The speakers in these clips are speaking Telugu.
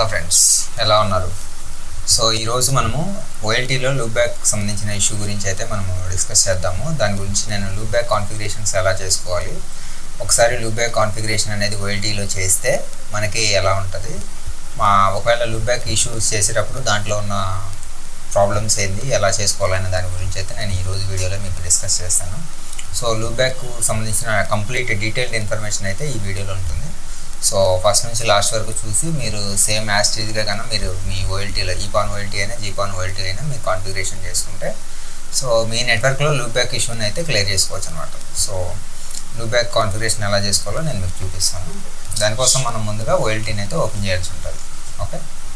హలో ఫ్రెండ్స్ ఎలా ఉన్నారు సో ఈరోజు మనము ఓఎల్టీలో లూప్ బ్యాక్ సంబంధించిన ఇష్యూ గురించి అయితే మనము డిస్కస్ చేద్దాము దాని గురించి నేను లూప్ బ్యాక్ కాన్ఫిగరేషన్స్ ఎలా చేసుకోవాలి ఒకసారి లూప్ బ్యాక్ కాన్ఫిగరేషన్ అనేది ఓఎల్టీలో చేస్తే మనకి ఎలా ఉంటుంది మా ఒకవేళ లూప్ బ్యాక్ ఇష్యూస్ చేసేటప్పుడు దాంట్లో ఉన్న ప్రాబ్లమ్స్ ఏంది ఎలా చేసుకోవాలనే దాని గురించి అయితే నేను ఈరోజు వీడియోలో మీకు డిస్కస్ చేస్తాను సో లూప్ బ్యాక్ సంబంధించిన కంప్లీట్ డీటెయిల్డ్ ఇన్ఫర్మేషన్ అయితే ఈ వీడియోలో ఉంటుంది సో ఫస్ట్ నుంచి లాస్ట్ వరకు చూసి మీరు సేమ్ యాస్టేజ్గా కన్నా మీరు మీ ఓఎల్టీలో ఈపాన్ ఓఎల్టీ అయినా జీపాన్ ఓఎల్టీ అయినా మీరు కాన్ఫిగరేషన్ చేసుకుంటే సో మీ నెట్వర్క్లో లూప్ బ్యాక్ ఇష్యూని అయితే క్లియర్ చేసుకోవచ్చు అనమాట సో లూప్ బ్యాక్ కాన్ఫిగరేషన్ ఎలా చేసుకోవాలో నేను మీకు చూపిస్తాను దానికోసం మనం ముందుగా ఓఎల్టీని అయితే ఓపెన్ చేయాల్సి ఉంటుంది ఓకే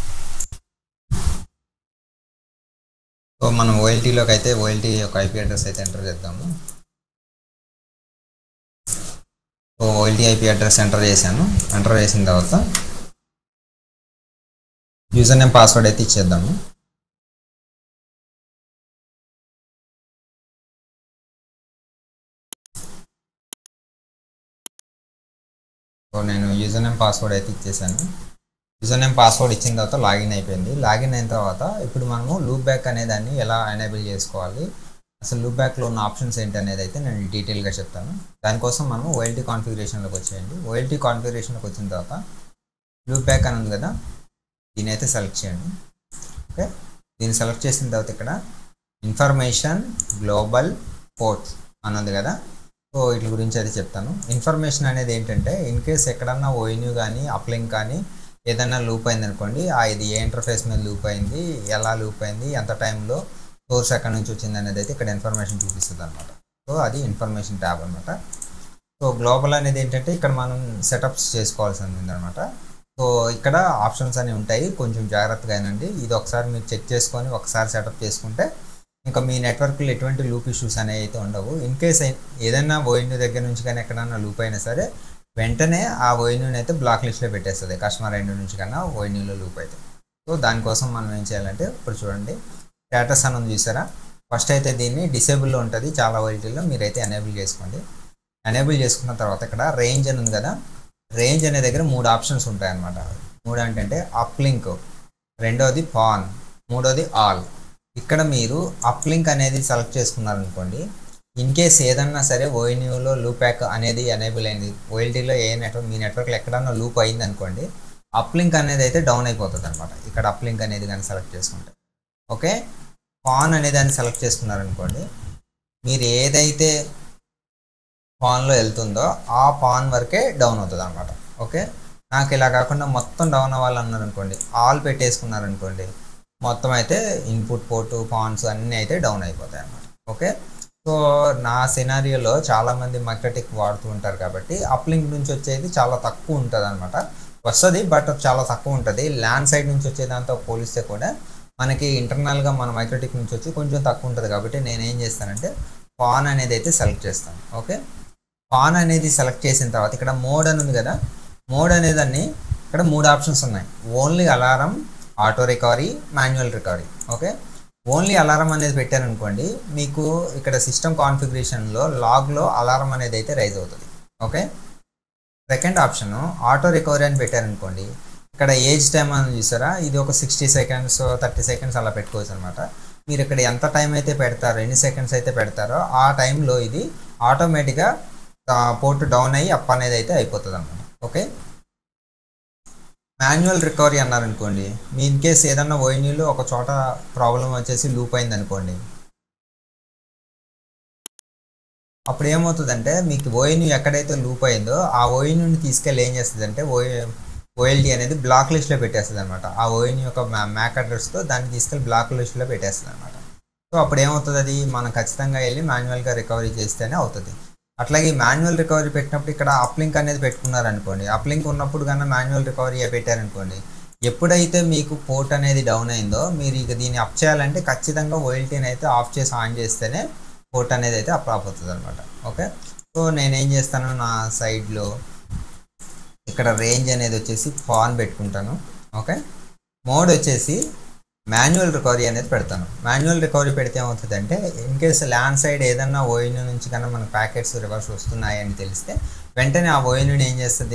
సో మనం ఓఎల్టీలోకి అయితే ఓఎల్టీ యొక్క ఐపీ అడ్రస్ అయితే ఎంటర్ చేద్దాము so OLT IP address enter చేశాను ఎంటర్ చేసిన తర్వాత యూజర్ నేమ్ పాస్వర్డ్ అయితే ఇచ్చేద్దాము సో నేను యూజర్ నేమ్ పాస్వర్డ్ అయితే ఇచ్చేసాను యూజర్ నేమ్ పాస్వర్డ్ ఇచ్చిన తర్వాత లాగిన్ అయిపోయింది లాగిన్ అయిన తర్వాత ఇప్పుడు మనము లూప్ బ్యాక్ అనే దాన్ని ఎలా ఎనేబుల్ చేసుకోవాలి అసలు లూప్ బ్యాక్లో ఉన్న ఆప్షన్స్ ఏంటి అనేది అయితే నేను డీటెయిల్గా చెప్తాను దానికోసం మనము ఓఎల్టీ కాన్ఫిగరేషన్లోకి వచ్చేయండి ఓఎల్టీ కాన్ఫిగరేషన్లోకి వచ్చిన తర్వాత లూప్ బ్యాక్ అని ఉంది కదా దీని అయితే సెలెక్ట్ చేయండి ఓకే దీన్ని సెలెక్ట్ చేసిన తర్వాత ఇక్కడ ఇన్ఫర్మేషన్ గ్లోబల్ పోర్ట్ అని ఉంది కదా సో వీటి గురించి అయితే చెప్తాను ఇన్ఫర్మేషన్ అనేది ఏంటంటే ఇన్ కేస్ ఎక్కడన్నా ఓఎన్యూ కానీ అప్లింక్ కానీ ఏదైనా లూప్ అయింది అనుకోండి ఆ ఇది ఏ ఇంటర్ఫేస్ మీద లూప్ అయింది ఎలా లూప్ అయింది ఎంత టైంలో సోర్స్ ఎక్కడి నుంచి వచ్చింది అనేది అయితే ఇక్కడ ఇన్ఫర్మేషన్ చూపిస్తుంది అనమాట సో అది ఇన్ఫర్మేషన్ ట్యాబ్ అనమాట సో గ్లోబల్ అనేది ఏంటంటే ఇక్కడ మనం సెటప్స్ చేసుకోవాల్సి ఉంది అనమాట సో ఇక్కడ ఆప్షన్స్ అనేవి ఉంటాయి కొంచెం జాగ్రత్తగా అయినండి ఇది ఒకసారి మీరు చెక్ చేసుకొని ఒకసారి సెటప్ చేసుకుంటే ఇంకా మీ నెట్వర్క్లో ఎటువంటి లూప్ ఇష్యూస్ అనేవి అయితే ఉండవు ఇన్ కేస్ ఏదైనా ఓఎన్యూ దగ్గర నుంచి కానీ ఎక్కడన్నా లూప్ అయినా సరే వెంటనే ఆ ఓఎన్యూని అయితే బ్లాక్ లిస్ట్లో పెట్టేస్తుంది కస్టమర్ ఎండ్ నుంచి కన్నా ఓఎన్యూలో లూప్ అయితే సో దానికోసం మనం ఏం చేయాలంటే ఇప్పుడు చూడండి స్టేటస్ అని ఉంది చూసారా ఫస్ట్ అయితే దీన్ని డిసేబుల్లో ఉంటుంది చాలా వైల్టీలో మీరైతే ఎనేబుల్ చేసుకోండి ఎనేబుల్ చేసుకున్న తర్వాత ఇక్కడ రేంజ్ అని ఉంది కదా రేంజ్ అనే దగ్గర మూడు ఆప్షన్స్ ఉంటాయన్నమాట మూడు ఏంటంటే అప్లింక్ రెండోది పాన్ మూడోది ఆల్ ఇక్కడ మీరు అప్లింక్ అనేది సెలెక్ట్ చేసుకున్నారనుకోండి ఇన్ కేస్ ఏదన్నా సరే ఓఎన్యూలో లూప్ ప్యాక్ అనేది ఎనేబుల్ అయింది ఓఎల్టీలో ఏ నెట్వర్క్ మీ నెట్వర్క్లో ఎక్కడన్నా లూప్ అయింది అనుకోండి అప్లింక్ అనేది అయితే డౌన్ అయిపోతుంది అనమాట ఇక్కడ అప్లింక్ అనేది కానీ సెలెక్ట్ చేసుకుంటే ఓకే పాన్ అనే దాన్ని సెలెక్ట్ చేసుకున్నారనుకోండి మీరు ఏదైతే పాన్లో వెళ్తుందో ఆ పాన్ వరకే డౌన్ అవుతుంది అనమాట ఓకే నాకు ఇలా కాకుండా మొత్తం డౌన్ అవ్వాలి అన్నారనుకోండి ఆల్ పెట్టేసుకున్నారనుకోండి మొత్తం అయితే ఇన్పుట్ పోర్టు పాన్స్ అన్నీ అయితే డౌన్ అయిపోతాయి అన్నమాట ఓకే సో నా సినారియోలో చాలామంది మైక్రోటెక్ వాడుతూ ఉంటారు కాబట్టి అప్లింక్ నుంచి వచ్చేది చాలా తక్కువ ఉంటుంది అనమాట వస్తుంది బట్ చాలా తక్కువ ఉంటుంది ల్యాండ్ సైడ్ నుంచి వచ్చే దాంతో పోలిస్తే కూడా మనకి ఇంటర్నల్గా మన మైక్రోటెక్ నుంచి వచ్చి కొంచెం తక్కువ ఉంటుంది కాబట్టి నేను ఏం చేస్తానంటే పాన్ అనేది అయితే సెలెక్ట్ చేస్తాను ఓకే పాన్ అనేది సెలెక్ట్ చేసిన తర్వాత ఇక్కడ మోడ్ అని ఉంది కదా మోడ్ అనేదాన్ని ఇక్కడ మూడు ఆప్షన్స్ ఉన్నాయి only alarm auto recovery manual recovery okay only alarm అనేది పెట్టారనుకోండి మీకు ఇక్కడ సిస్టమ్ కాన్ఫిగరేషన్లో లాగ్లో అలారం అనేది అయితే రైజ్ అవుతుంది okay second option auto recovery అని పెట్టారనుకోండి ఇక్కడ ఏజ్ టైం అని చూసారా ఇది ఒక సిక్స్టీ సెకండ్స్ థర్టీ సెకండ్స్ అలా పెట్టుకోవచ్చు అనమాట మీరు ఇక్కడ ఎంత టైం అయితే పెడతారో ఎన్ని సెకండ్స్ అయితే పెడతారో ఆ టైంలో ఇది ఆటోమేటిక్గా పోర్ట్ డౌన్ అయ్యి అప్ అనేది అయితే అయిపోతుంది అనమాట ఓకే మాన్యువల్ రికవరీ అన్నారనుకోండి మీ ఇన్ కేస్ ఏదన్నా ఓఎన్యూలో ఒక చోట ప్రాబ్లం వచ్చేసి లూప్ అయింది అనుకోండి అప్పుడు ఏమవుతుందంటే మీకు ఓఎన్యూ ఎక్కడైతే లూప్ అయిందో ఆ ఓఎన్యూని తీసుకెళ్ళి ఏం చేస్తుందంటే ఓ ఓఎల్టీ అనేది బ్లాక్ లిస్ట్లో పెట్టేస్తుంది అనమాట ఆ ఓఎన్యూ యొక్క మ్యాక్ అడ్రస్తో దాన్ని తీసుకెళ్ళి బ్లాక్ లిస్ట్లో పెట్టేస్తుంది అనమాట సో అప్పుడు ఏమవుతుంది అది మనం ఖచ్చితంగా వెళ్ళి మాన్యువల్గా రికవరీ చేస్తేనే అవుతుంది అట్లాగే మాన్యువల్ రికవరీ పెట్టినప్పుడు ఇక్కడ అప్లింక్ అనేది పెట్టుకున్నారనుకోండి అప్లింక్ ఉన్నప్పుడు కన్నా మాన్యువల్ రికవరీ పెట్టారనుకోండి ఎప్పుడైతే మీకు పోర్ట్ అనేది డౌన్ అయిందో మీరు ఇక దీన్ని అప్ చేయాలంటే ఖచ్చితంగా ఓఎల్టీని అయితే ఆఫ్ చేసి ఆన్ చేస్తేనే పోర్ట్ అనేది అయితే అప్ అవుతుంది అనమాట ఓకే సో నేనేం చేస్తాను నా సైడ్లో ఇక్కడ రేంజ్ అనేది వచ్చేసి ఫాన్ పెట్టుకుంటాను ఓకే మోడ్ వచ్చేసి మాన్యువల్ రికవరీ అనేది పెడతాను మాన్యువల్ రికవరీ పెడితే ఏమవుతుందంటే ఇన్ కేస్ ల్యాండ్ సైడ్ ఏదన్నా ఓఎన్యూ నుంచి కన్నా మన ప్యాకెట్స్ రివర్స్ వస్తున్నాయి అని తెలిస్తే వెంటనే ఆ ఓఎన్యూని ఏం చేస్తుంది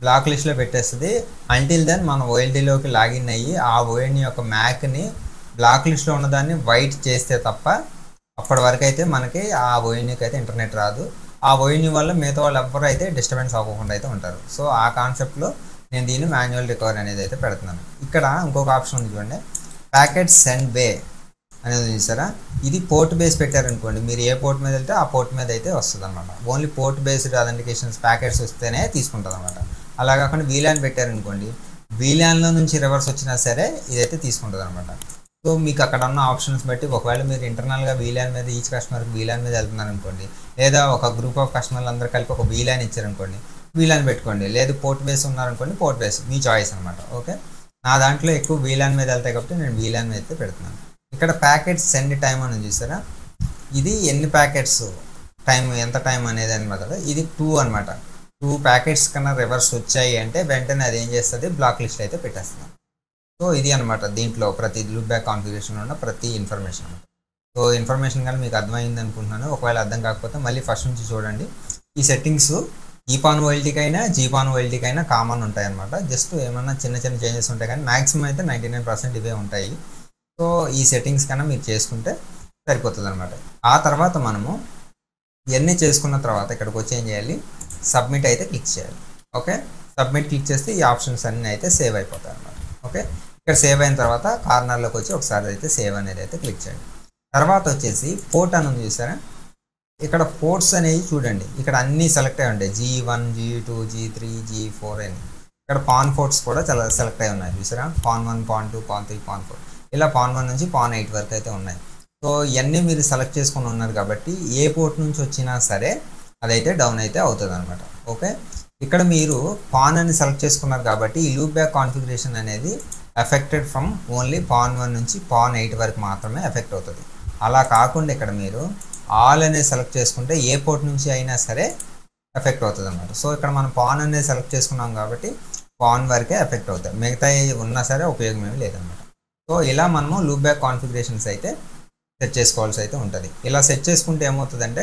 బ్లాక్ లిస్ట్లో పెట్టేస్తుంది అంటిల్ దెన్ మనం ఓఎల్టీలోకి లాగిన్ అయ్యి ఆ ఓఎన్ యొక్క మ్యాక్ని బ్లాక్ లిస్ట్లో ఉన్నదాన్ని వైట్ చేస్తే తప్ప అప్పటి వరకు అయితే మనకి ఆ ఓఎన్యూకి అయితే ఇంటర్నెట్ రాదు ఆ ఓఎన్యూ వల్ల మిగతా వాళ్ళు ఎవ్వరు అయితే డిస్టర్బెన్స్ అవ్వకుండా అయితే ఉంటారు సో ఆ కాన్సెప్ట్లో నేను దీన్ని మాన్యువల్ రికవరీ అనేది అయితే పెడుతున్నాను ఇక్కడ ఇంకొక ఆప్షన్ ఉంది చూడండి ప్యాకెట్ సెండ్ బే అనేది చూసారా ఇది పోర్ట్ బేస్ పెట్టారనుకోండి మీరు ఏ పోర్ట్ మీద వెళ్తే ఆ పోర్ట్ మీద అయితే వస్తుంది అనమాట only port based authentications packets వస్తేనే తీసుకుంటుంది అనమాట అలా కాకుండా వీలాన్ పెట్టారనుకోండి వీలాన్లో నుంచి రివర్స్ వచ్చినా సరే ఇదైతే తీసుకుంటుంది అనమాట సో మీకు అక్కడ ఉన్న ఆప్షన్స్ బట్టి ఒకవేళ మీరు ఇంటర్నల్గా వీలాన్ మీద ఈచ్ కస్టమర్కి వీలాన్ మీద వెళ్తున్నారు అనుకోండి లేదా ఒక గ్రూప్ ఆఫ్ కస్టమర్లు అందరూ కలిపి ఒక వీలాన్ ఇచ్చారనుకోండి వీలాన్ పెట్టుకోండి లేదు పోర్ట్ బేస్ ఉన్నారనుకోండి పోర్ట్ బేస్ మీ చాయిస్ అనమాట ఓకే నా దాంట్లో ఎక్కువ వీలాన్ మీద వెళ్తాయి కాబట్టి నేను వీలాన్ మీద అయితే పెడుతున్నాను ఇక్కడ ప్యాకెట్స్ సెండ్ టైం అని చూసారా ఇది ఎన్ని ప్యాకెట్స్ టైం ఎంత టైం అనేది అనమాట కదా ఇది టూ అనమాట టూ ప్యాకెట్స్ కన్నా రివర్స్ వచ్చాయి అంటే వెంటనే అది ఏం చేస్తుంది బ్లాక్ లిస్ట్ అయితే పెట్టేస్తుంది సో ఇది అనమాట దీంట్లో ప్రతి లూప్ బ్యాక్ కాన్ఫిగరేషన్ ఉన్న ప్రతి ఇన్ఫర్మేషన్ అనమాట సో ఇన్ఫర్మేషన్ కానీ మీకు అర్థమైంది అనుకుంటున్నాను ఒకవేళ అర్థం కాకపోతే మళ్ళీ ఫస్ట్ నుంచి చూడండి ఈ సెట్టింగ్స్ ఈపాన్ ఓఎల్టీకి అయినా జీపాన్ ఓఎల్టీకి అయినా కామన్ ఉంటాయి అనమాట జస్ట్ ఏమన్నా చిన్న చిన్న చేంజెస్ ఉంటాయి కానీ మాక్సిమం అయితే నైంటీ నైన్ పర్సెంట్ ఇవే ఉంటాయి సో ఈ సెట్టింగ్స్ కన్నా మీరు చేసుకుంటే సరిపోతుంది అనమాట ఆ తర్వాత మనము ఇవన్నీ చేసుకున్న తర్వాత ఇక్కడికి వచ్చి ఏం చేయాలి సబ్మిట్ అయితే క్లిక్ చేయాలి ఓకే సబ్మిట్ క్లిక్ చేస్తే ఈ ఆప్షన్స్ అన్నీ అయితే సేవ్ అయిపోతాయి అనమాట ఓకే ఇక్కడ సేవ్ అయిన తర్వాత కార్నర్లోకి వచ్చి ఒకసారి అయితే సేవ్ అనేది అయితే క్లిక్ చేయండి తర్వాత వచ్చేసి పోర్ట్ అని ఉంది చూసారా ఇక్కడ పోర్ట్స్ అనేవి చూడండి ఇక్కడ అన్నీ సెలెక్ట్ అయి ఉంటాయి G one G two G three G four అని ఇక్కడ పాన్ పోర్ట్స్ కూడా చాలా సెలెక్ట్ అయి ఉన్నాయి చూసారా PON one PON two PON three PON four ఇలా పాన్ వన్ నుంచి పాన్ ఎయిట్ వరకు అయితే ఉన్నాయి సో ఇవన్నీ మీరు సెలెక్ట్ చేసుకొని ఉన్నారు కాబట్టి ఏ పోర్ట్ నుంచి వచ్చినా సరే అదైతే డౌన్ అయితే అవుతుంది అనమాట ఓకే ఇక్కడ మీరు పాన్ అని సెలెక్ట్ చేసుకున్నారు కాబట్టి ఈ లూప్ బ్యాక్ కాన్ఫిగరేషన్ అనేది affected from only PON one నుంచి పాన్ ఎయిట్ వరకు మాత్రమే ఎఫెక్ట్ అవుతుంది అలా కాకుండా ఇక్కడ మీరు ఆల్ అనేది సెలెక్ట్ చేసుకుంటే ఏ పోర్ట్ నుంచి అయినా సరే ఎఫెక్ట్ అవుతుంది అనమాట సో ఇక్కడ మనం పాన్ అనేది సెలెక్ట్ చేసుకున్నాం కాబట్టి పాన్ వరకే ఎఫెక్ట్ అవుతాయి మిగతా ఉన్నా సరే ఉపయోగం ఏమీ లేదనమాట సో ఇలా మనము లూప్ బ్యాక్ కాన్ఫిగరేషన్స్ అయితే సెట్ చేసుకోవాల్సి అయితే ఉంటుంది ఇలా సెట్ చేసుకుంటే ఏమవుతుందంటే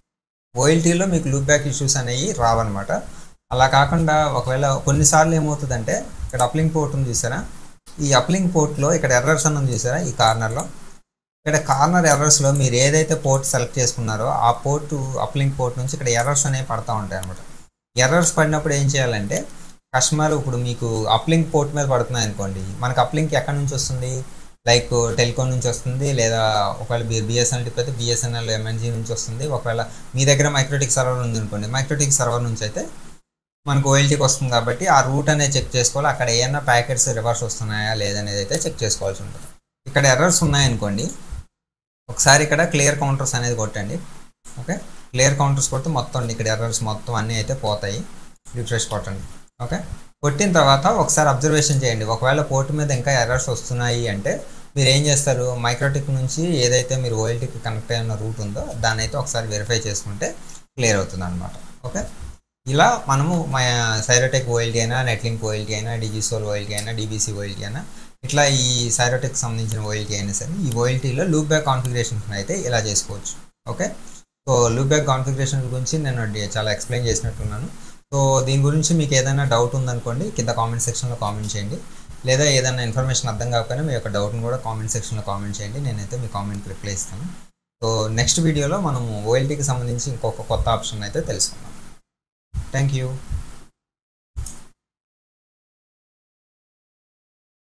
ఓఎల్టీలో మీకు లూప్ బ్యాక్ ఇష్యూస్ అనేవి రావన్నమాట అలా కాకుండా ఒకవేళ కొన్నిసార్లు ఏమవుతుందంటే ఇక్కడ అప్లింగ్ పోర్ట్ ఉంది చూసారా ఈ అప్లింగ్ పోర్ట్లో ఇక్కడ ఎర్రర్స్ అన్నది చూసారా ఈ కార్నర్లో ఇక్కడ కార్నర్ ఎర్రర్స్లో మీరు ఏదైతే పోర్ట్ సెలెక్ట్ చేసుకున్నారో ఆ పోర్టు అప్లింక్ పోర్ట్ నుంచి ఇక్కడ ఎర్రర్స్ అనేవి పడతా ఉంటాయి అనమాట ఎర్రర్స్ పడినప్పుడు ఏం చేయాలంటే కస్టమర్ ఇప్పుడు మీకు అప్లింక్ పోర్ట్ మీద పడుతున్నాయి అనుకోండి మనకి అప్లింక్ ఎక్కడి నుంచి వస్తుంది లైక్ టెలికాం నుంచి వస్తుంది లేదా ఒకవేళ బిఎస్ఎన్ఎల్ టిప్ అయితే బిఎస్ఎన్ఎల్ ఎంఎన్జీ నుంచి వస్తుంది ఒకవేళ మీ దగ్గర మైక్రోటిక్ సర్వర్ ఉంది అనుకోండి మైక్రోటిక్ సర్వర్ నుంచి అయితే మనకు ఓఎల్టీకి వస్తుంది కాబట్టి ఆ రూట్ అనేది చెక్ చేసుకోవాలి అక్కడ ఏమైనా ప్యాకెట్స్ రివర్స్ వస్తున్నాయా లేదనేది అయితే చెక్ చేసుకోవాల్సి ఉంటుంది ఇక్కడ ఎర్రర్స్ ఉన్నాయనుకోండి ఒకసారి ఇక్కడ క్లియర్ కౌంటర్స్ అనేది కొట్టండి ఓకే క్లియర్ కౌంటర్స్ కొడితే మొత్తం ఇక్కడ ఎర్రర్స్ మొత్తం అన్నీ అయితే పోతాయి రిఫ్రెష్ కొట్టండి ఓకే కొట్టిన తర్వాత ఒకసారి అబ్జర్వేషన్ చేయండి ఒకవేళ పోర్ట్ మీద ఇంకా ఎర్రర్స్ వస్తున్నాయి అంటే మీరు ఏం చేస్తారు మైక్రోటిక్ నుంచి ఏదైతే మీరు ఓఎల్టీకి కనెక్ట్ అయిన రూట్ ఉందో దాన్ని అయితే ఒకసారి వెరిఫై చేసుకుంటే క్లియర్ అవుతుంది అనమాట ఓకే ఇలా మనము మా సైరోటెక్ ఓఎల్టీ అయినా నెట్లింక్ ఓఎల్టీ అయినా డిజిసోల్ ఓఎల్టీ అయినా డిబిసి ఓఎల్టీ అయినా ఇట్లా ఈ సైరోటెక్ సంబంధించిన ఓఎల్టీ అయినా సరే ఈ ఓఎల్టీలో లూప్ బ్యాక్ కాన్ఫిగరేషన్స్ అయితే ఇలా చేసుకోవచ్చు okay so loop back configuration గురించి నేను చాలా ఎక్స్ప్లెయిన్ చేసినట్టున్నాను సో దీని గురించి మీకు ఏదైనా డౌట్ ఉందనుకోండి కింద కామెంట్ సెక్షన్లో కామెంట్ చేయండి లేదా ఏదైనా ఇన్ఫర్మేషన్ అర్థం కాకపోయినా మీ యొక్క డౌట్ని కూడా కామెంట్ సెక్షన్లో కామెంట్ చేయండి నేనైతే మీ కామెంట్కి రిప్లై ఇస్తాను సో నెక్స్ట్ వీడియోలో మనము ఓఎల్టీకి సంబంధించి ఇంకొక కొత్త ఆప్షన్ అయితే తెలుసుకుందాం థ్యాంక్ యూ